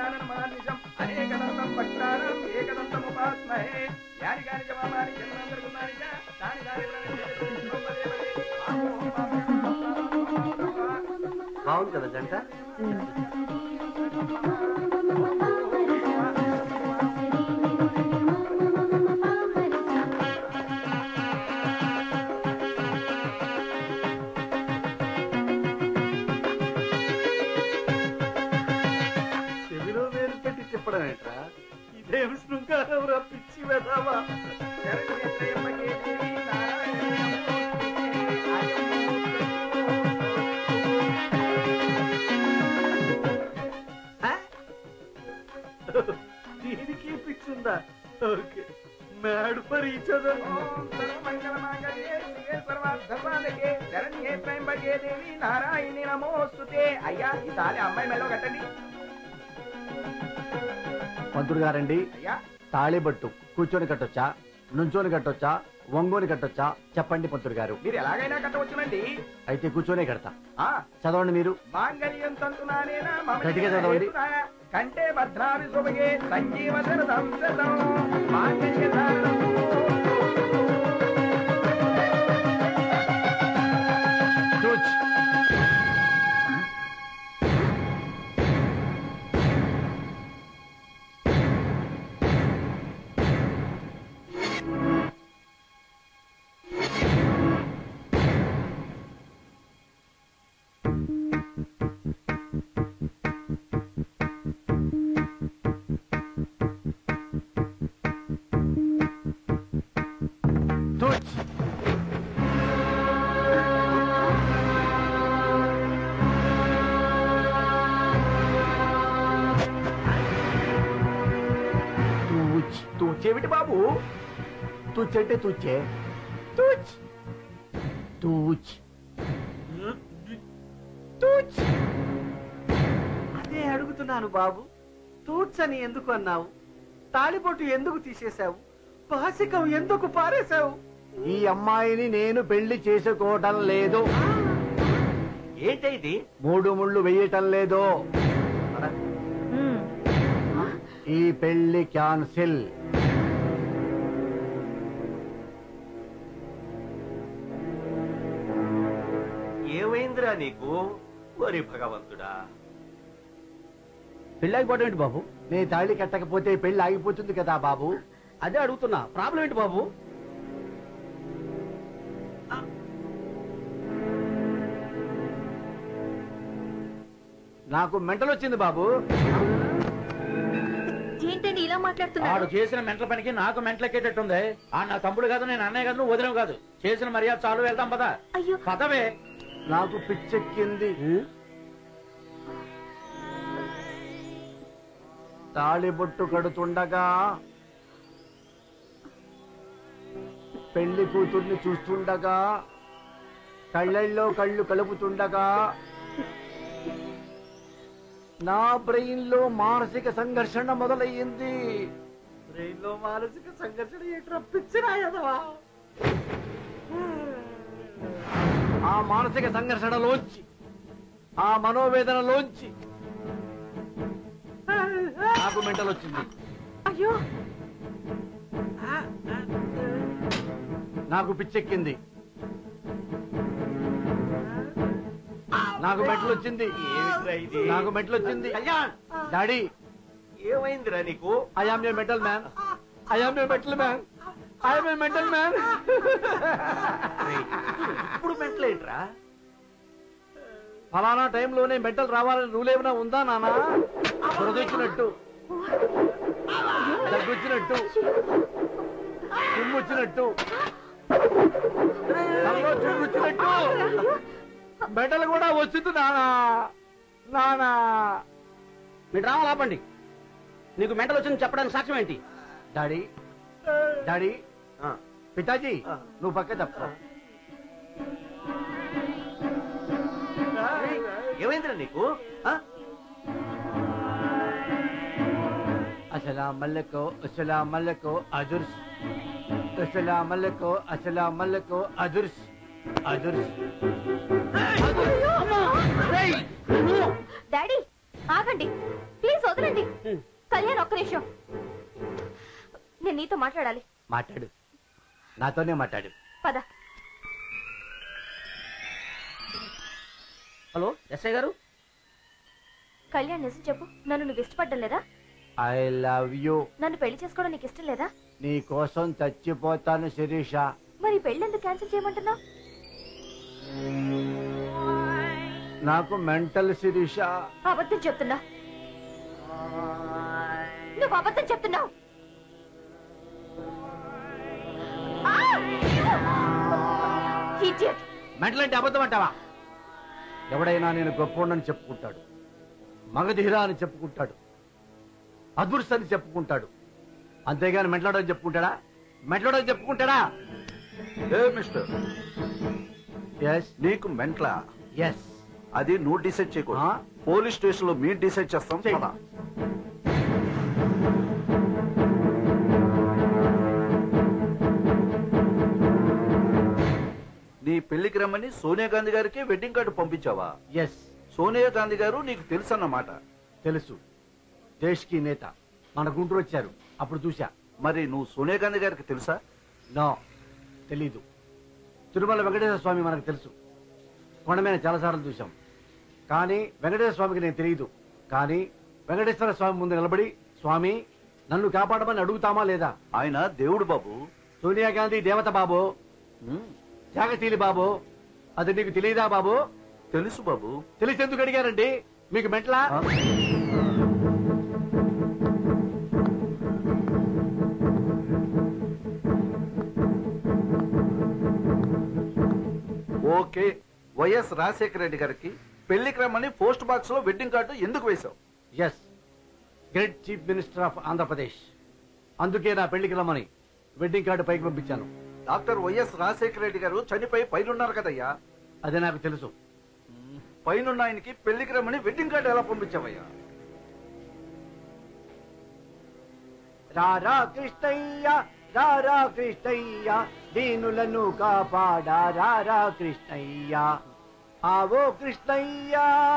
గజాననమానిశం అనేకదంతం భక్తానాం ఏకదంతముపాస్మహే యాని కాని చ మామాని జన్మాంతరకృతాని చ తాని తాని ప్రణశ్యతే పదే పదే ఆమోహం పాపం బాగుంది కదా జంట చెవిలో వేలు పెట్టి తిప్పడం ఏంట్రా ఇదేం శృంగారం రా పిచ్చి వెదావా శరణ్యత్రయంబకే దేవి నారాయణి నమోస్తుతే దీనికి పిచ్చి ఉందా okay mad for each other ఓం సర్వమంగళమాంగళ్యే శివే సర్వార్థసాధకే శరణ్యే త్రయంబకే దేవి నారాయణి నమోస్తుతే అయ్యా ఈ తాళి అమ్మాయి మెల్లో కట్టండి పంతుడు గారండి అయ్యా తాళిబట్టు కూర్చొని కట్టొచ్చా నుంచొని కట్టొచ్చా వంగోని కట్టొచ్చా చెప్పండి పంతుడు గారు మీరు ఎలాగైనా కట్టవచ్చునండి అయితే కూర్చొనే కడతా ఆ చదవండి మీరు మాంగళ్యం తంతునానేనా మమ గట్టిగా చదవండి. హేతునాయ కంటే భద్రాభి శుభగే సంజీవ శరదం శతం మాంగళ్య ధారణం కూర్చ్. కూర్చ్. తూచ్ తూచేమిటి బాబు తూచ్ అంటే తూచే తూచ్ తూచ్ తూచ్ అదే అడుగుతున్నాను బాబు తూట్స్ అని ఎందుకు అన్నావు తాళిబొట్టు ఎందుకు తీసేశావు పాసికం ఎందుకు పారేశావు ఈ అమ్మాయిని నేను పెళ్లి చేసుకోవటం లేదు ఏంటైది మూడు ముళ్ళు వెయ్యటం లేదు ఈ పెళ్లి క్యాన్సిల్ ఏమైందిరా నీకు వరి భగవంతుడా పెళ్లి ఆగిపోవడం ఏంటి బాబు నీ తాళి కట్టకపోతే పెళ్లి ఆగిపోతుంది కదా బాబు అదే అడుగుతున్నా ప్రాబ్లం ఏంటి బాబు నాకు మెంటల్ వచ్చింది బాబు ఏంటండి ఇలా ఆడు మాట్లాడుతున్నారు చేసిన మెంటల పనికి నాకు మెంటలెక్కేటట్టుంది ఆ నా తమ్ముడు కాదు నేను అన్నయ్య కాదు నువ్వు వదిలేవు కాదు చేసిన మర్యాద చాలు వెళ్దాం పదా అయ్యో పదవే నాకు పిచ్చెక్కింది తాళి బొట్టు కడుతుండగా పెళ్లి కూతుర్ని చూస్తుండగా కళ్ళల్లో కళ్ళు కలుపుతుండగా నా బ్రెయిన్ లో మానసిక సంఘర్షణ మొదలయ్యింది బ్రెయిన్ లో మానసిక సంఘర్షణ ఏంట్రా పిచ్చిరాయదవా ఆ మానసిక సంఘర్షణలోంచి ఆ మనోవేదనలోంచి నాకు మెంటల్ వచ్చింది అయ్యో నాకు పిచ్చెక్కింది నాకు మెట్లు వచ్చింది ఏమిట్రా ఇది నాకు మెట్లు వచ్చింది కళ్యాణ్ డాడీ ఏమైందిరా నీకు I am a metal man I am a metal man I am a metal man ఇప్పుడు మెంటలేంట్రా ఫలానా టైంలోనే మెంటల్ రావాలని రూల్ ఏమైనా ఉందా నానా వచ్చినట్టు దగ్గొచ్చినట్టు తుమ్మొచ్చినట్టు తలలో చురుకొచ్చినట్టు మెటల్ కూడా వచ్చింది నానా నానా మీరు రావాలి ఆపండి నీకు మెంటలు వచ్చింది చెప్పడానికి సాక్ష్యం ఏంటి డాడీ డాడీ ఆ, పితాజీ ఆ. నువ్వు పక్క తప్ప ఏయ్, ఏమైందిరా నీకు ఆ? అసలాం మల్లకో అసలాం మల్లకో అదుర్స్ అసలాం మల్లకో అసలాం మల్లకో అదుర్స్ అదుర్స్ డాడీ ఆగండి ప్లీజ్ వదలండి కళ్యాణ్ ఒక్క నిమిషం నేను నీతో మాట్లాడాలి మాట్లాడు నాతోనే మాట్లాడు పద హలో ఎస్ఐ గారు కళ్యాణ్ నిజం చెప్పు నన్ను నువ్వు ఇష్టపడ్డం లేదా ఐ లవ్ యూ నన్ను పెళ్లి చేసుకోవడం నీకు ఇష్టం లేదా నీ కోసం చచ్చిపోతాను శిరీష మరి ఈ పెళ్లి ఎందుకు క్యాన్సిల్ చేయమంటున్నావు నాకు మెంటల్ శిరీష అబద్ధం చెప్తున్నా నువ్వు అబద్ధం చెప్తున్నావు ఆ! Idiot. మెంటల్ అంటే అబద్ధం అంటావా ఎవడైనా నేను గొప్పవాడిని చెప్పుకుంటాడు మగధీరా అని చెప్పుకుంటాడు అదృష్ట అని చెప్పుకుంటాడు అంతేగాని మెంటలాడని చెప్పుకుంటాడా మెంటలాడని చెప్పుకుంటాడా ఏ మిస్టర్ ఎస్ నీకు మెంట్లా ఎస్ అది నువ్వు డిసైడ్ చేయకూడదు ఆ? పోలీస్ స్టేషన్ లో మీరు డిసైడ్ చేస్తాం చెయ్. పద. నీ పెళ్లికి రమ్మని సోనియా గాంధీ గారికి వెడ్డింగ్ కార్డు పంపించావా ఎస్ సోనియా గాంధీ గారు నీకు తెలుసు అన్నమాట తెలుసు దేశ్కి నేత మన గుంటూరు వచ్చారు అప్పుడు చూసా మరి నువ్వు సోనియా గాంధీ గారికి తెలుసా నో తెలీదు తిరుమల వెంకటేశ్వర స్వామి మనకు తెలుసు కొండ మీద చాలాసార్లు చూసాం కానీ వెంకటేశ్వర స్వామికి నేను తెలియదు కానీ వెంకటేశ్వర స్వామి ముందు నిలబడి స్వామి నన్ను కాపాడమని అడుగుతామా లేదా ఆయన దేవుడు బాబు సోనియా గాంధీ దేవత బాబు ఉమ్, త్యాగశీలి బాబు అది నీకు తెలియదా బాబు తెలుసు బాబు తెలిసి ఎందుకు అడిగారండి మీకు మెంటలా ఆ? ఓకే వైఎస్ రాజశేఖర రెడ్డి గారికి పెళ్లికి రమ్మని పోస్ట్ బాక్స్ లో వెడ్డింగ్ కార్డు ఎందుకు వేశావు yes great chief minister of Andhra Pradesh అందుకే నా పెళ్లికి రమ్మని వెడ్డింగ్ కార్డు పైకి పంపించాను డాక్టర్ వైఎస్ రాజశేఖర రెడ్డి గారు చనిపోయి పైనున్నారు కదయ్యా అదే నాకు తెలుసు పైనున్న ఆయనకి పెళ్లికి రమ్మని వెడ్డింగ్ కార్డు ఎలా పంపించావయ్యా రారా కృష్ణయ్య రారా కృష్ణయ్య దీనులను కాపాడా రారా కృష్ణయ్య ఆవో కృష్ణయ్య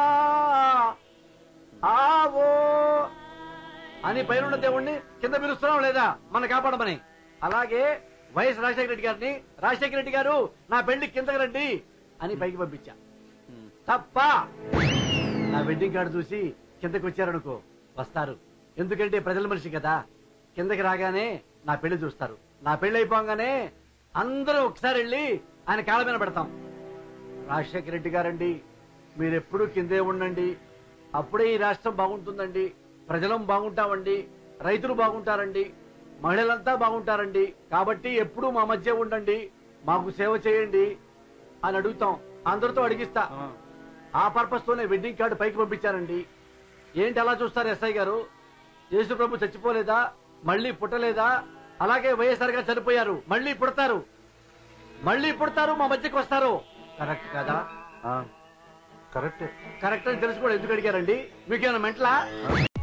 ఆవో అని పైనున్న దేవుణ్ణి కింద పిలుస్తున్నాం లేదా మన కాపాడమని అలాగే వైఎస్ రాజశేఖర రెడ్డి గారిని రాజశేఖర రెడ్డి గారు నా పెళ్లి కిందకి రండి అని పైకి పంపించా తప్ప నా వెడ్డింగ్ కార్డు చూసి కిందకి వచ్చారనుకో వస్తారు ఎందుకంటే ప్రజల మనిషి కదా కిందకి రాగానే నా పెళ్లి చూస్తారు నా పెళ్లి అయిపోగానే అందరూ ఒకసారి వెళ్ళి ఆయన కాళ్ళ మీద పెడతాం రాజశేఖర రెడ్డి గారండి మీరెప్పుడు కిందే ఉండండి అప్పుడే ఈ రాష్ట్రం బాగుంటుందండి ప్రజలం బాగుంటామండి రైతులు బాగుంటారండి మహిళలంతా బాగుంటారండి కాబట్టి ఎప్పుడూ మా మధ్య ఉండండి మాకు సేవ చేయండి అని అడుగుతాం అందరితో అడిగిస్తా ఆ పర్పస్ తోనే వెడ్డింగ్ కార్డు పైకి పంపించారండి ఏంటి అలా చూస్తారు ఎస్ఐ గారు యేసు ప్రభు చచ్చిపోలేదా మళ్ళీ పుట్టలేదా అలాగే వైఎస్ఆర్ గారు చనిపోయారు మళ్ళీ పుడతారు మళ్ళీ పుడతారు మా మధ్యకి వస్తారు కరెక్ట్ కదా కరెక్టే కరెక్ట్ అని తెలుసుకోవడం ఎందుకు అడిగారండి మీకేమైనా మెంటలా